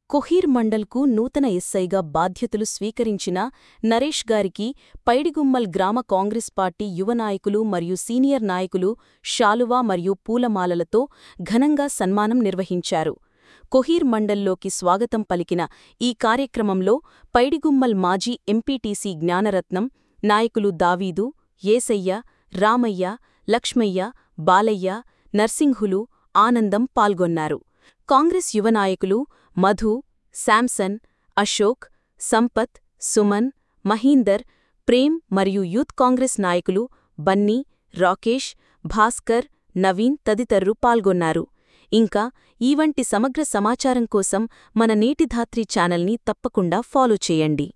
కొహీర్ మండల్కు నూతన ఎస్ఐగా బాధ్యతలు స్వీకరించిన నరేష్ గారికి పైడిగుమ్మల్ గ్రామ కాంగ్రెస్ పార్టీ యువ నాయకులు మరియు సీనియర్ నాయకులు షాలువా మరియు పూలమాలలతో ఘనంగా సన్మానం నిర్వహించారు కొహీర్ మండల్లోకి స్వాగతం పలికిన ఈ కార్యక్రమంలో పైడిగుమ్మల్ మాజీ ఎంపీటీసీ జ్ఞానరత్నం నాయకులు దావీదు ఏసయ్య రామయ్య లక్ష్మయ్య బాలయ్య నర్సింహులు ఆనందం పాల్గొన్నారు కాంగ్రెస్ యువ నాయకులు మధు శాంసన్ అశోక్ సంపత్ సుమన్ మహీందర్ ప్రేమ్ మరియు యూత్ కాంగ్రెస్ నాయకులు బన్నీ రాకేష్ భాస్కర్ నవీన్ తదితరులు పాల్గొన్నారు ఇంకా ఈ వంటి సమగ్ర సమాచారం కోసం మన నేటిధాత్రి ఛానల్ని తప్పకుండా ఫాలో చేయండి